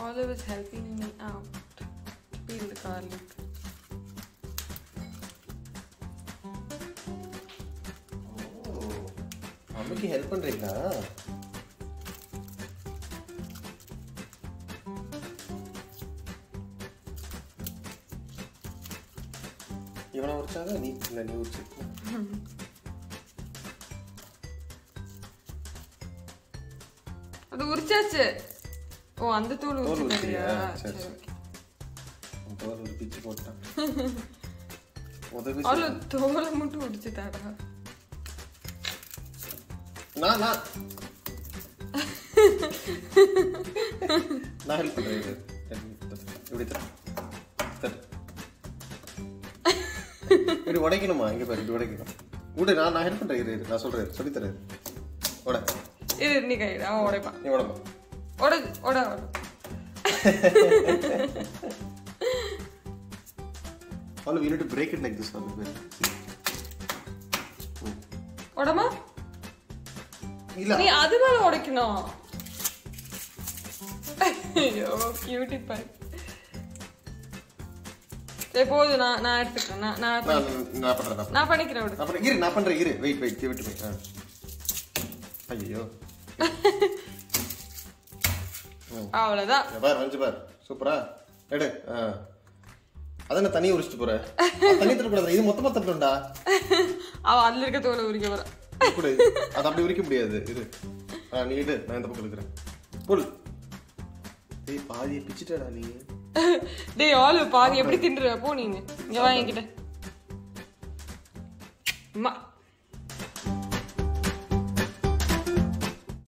Olive is helping me out. Peel the garlic. ஓ, அம்மைக்கு help பண்றீங்களா இவனை உரிச்சாங்க நீ இல்ல நீ உரிச்சு அது உரிச்சாச்சு ஓ அந்த தூள் தோல் உரிச்சு உரிச்சியா? தரியா சரி, சரி சரி. ஓகே உன் தோல் ஒரு பிச்சு போட்டான் உதவி அவ்வளோ தோலை மட்டும் உரிச்சு தாடா நான் நான் நான் ஹெல்ப் பண்றேன் இரு. இப்படி தரு தரு இப்படி உடைக்கணுமா இங்க பாரு இப்படி உடைக்கணும் விடு நான் நான் ஹெல்ப் பண்றேன் இரு இரு. நான் சொல்றேன் சொல்லி தரேன் உட இது நீ கையிட அவன் உடைப்பான் நீ உடம்பா உட உட உட All we need to break it like this one. Wait. உடமா இல்ல நீ அது மேல உடைக்கணும் ஐயோ கியூட்டி பாய் சரி போதும் நான் நான் எடுத்துக்கிறேன் நான் நான் நான் நான் பண்றேன் நான் பண்றேன். நான் பண்ணிக்கிறேன் விடு நான் பண்றேன் இரு நான் பண்றேன் இரு wait wait give it me ஐயோ அவ்வளவுதான் பார் வந்து பார் சூப்பரா எடு ஆ அதான் நான் தனியாக உரிச்சிட்டு போறேன் அது தனி தரக்கூடாது இது மொத்தமா தரணும்டா அவ அதுல இருக்க தோலை உரிக்க போறான் கூட அது அப்படி உரிக்க முடியாது இரு ஆ நீ எடு நான் இந்த பக்கம் இருக்கிறேன் புல் ஏய் பாதியை பிச்சுட்டடா நீ டேய் ஆளு பாதி எப்படி தின்றுவ போ நீங்க இங்க வா என்கிட்ட அம்மா